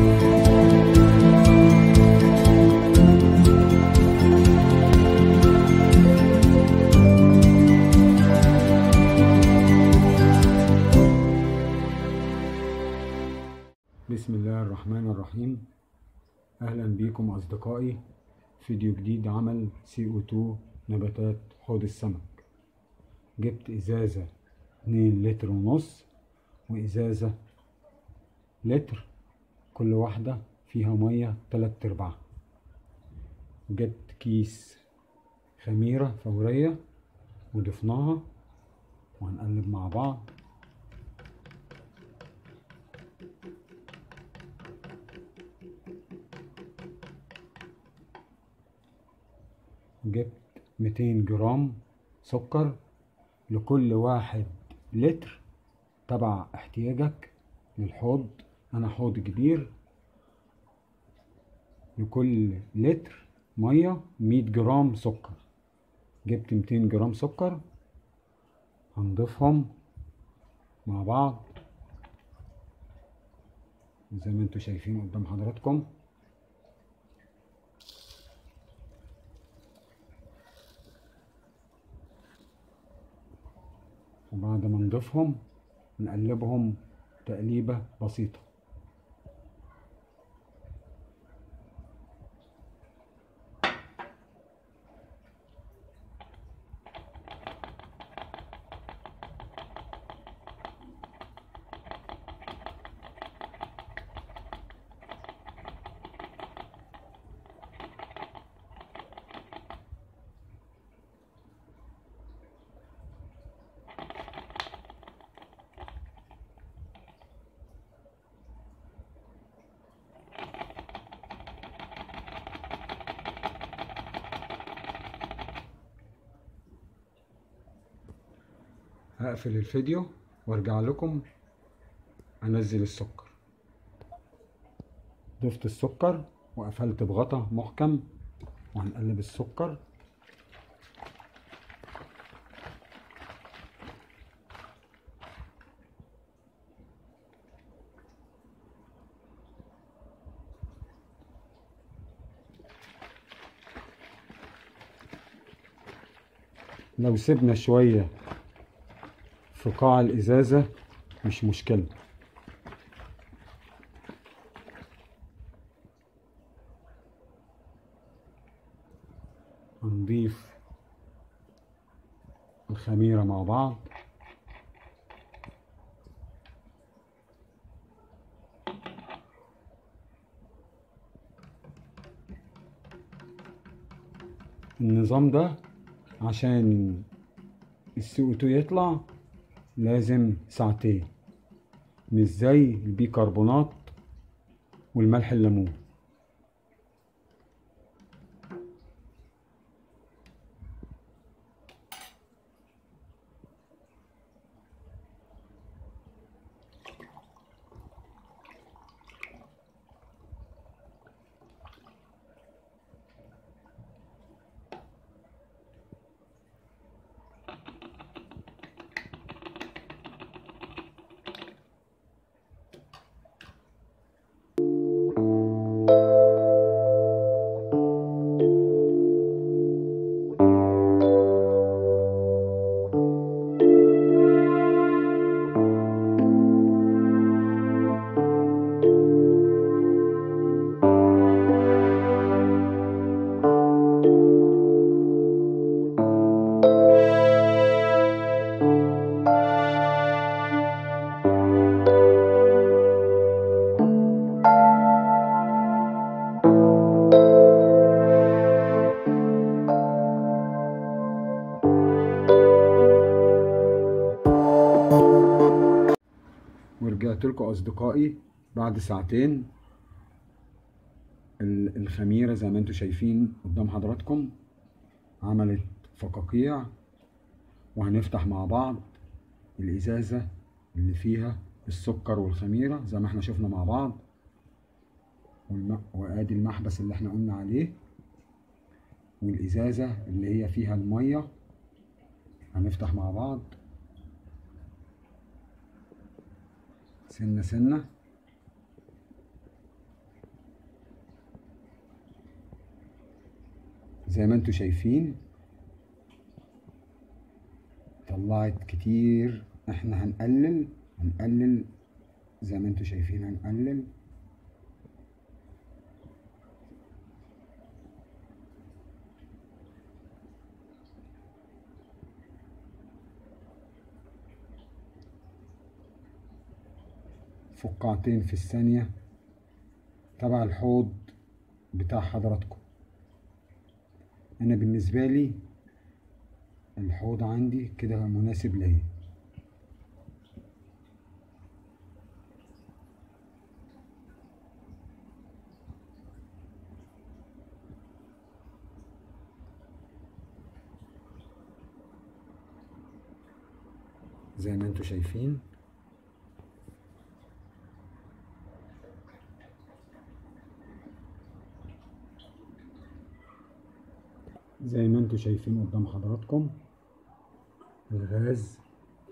بسم الله الرحمن الرحيم اهلا بيكم اصدقائي فيديو جديد عمل CO2 نباتات حوض السمك جبت ازازة 2 لتر ونص وازازة لتر كل واحدة فيها مية تلات ارباع جبت كيس خميرة فورية وضفناها وهنقلب مع بعض جبت 200 جرام سكر لكل واحد لتر تبع احتياجك للحوض انا حوض كبير لكل لتر مية 100 جرام سكر جبت 200 جرام سكر هنضيفهم مع بعض زي ما انتوا شايفين قدام حضراتكم وبعد ما نضيفهم نقلبهم تقليبة بسيطة هقفل الفيديو وارجع لكم انزل السكر ضفت السكر وقفلت بغطا محكم وهنقلب السكر لو سيبنا شوية في قاع الإزازة مش مشكلة هنضيف الخميرة مع بعض النظام ده عشان السي او 2 يطلع لازم ساعتين مش زي البيكربونات والملح الليمون ورجعت لكم اصدقائي بعد ساعتين ال- الخميرة زي ما انتم شايفين قدام حضراتكم عملت فقاقيع وهنفتح مع بعض الازازة اللي فيها السكر والخميرة زي ما احنا شفنا مع بعض والم... وادي المحبس اللي احنا قلنا عليه والازازة اللي هي فيها المية هنفتح مع بعض سنة سنة زي ما انتوا شايفين طلعت كتير احنا هنقلل هنقلل زي ما انتوا شايفين هنقلل فقاعتين في الثانية تبع الحوض بتاع حضراتكم انا بالنسبة لي الحوض عندي كده مناسب ليا زي ما انتوا شايفين زي ما انتوا شايفين قدام حضراتكم الغاز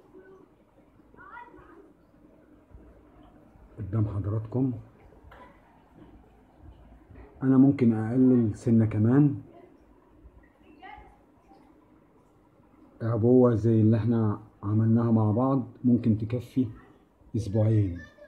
قدام حضراتكم انا ممكن اقلل سنة كمان عبوة زي اللي احنا عملناها مع بعض ممكن تكفي اسبوعين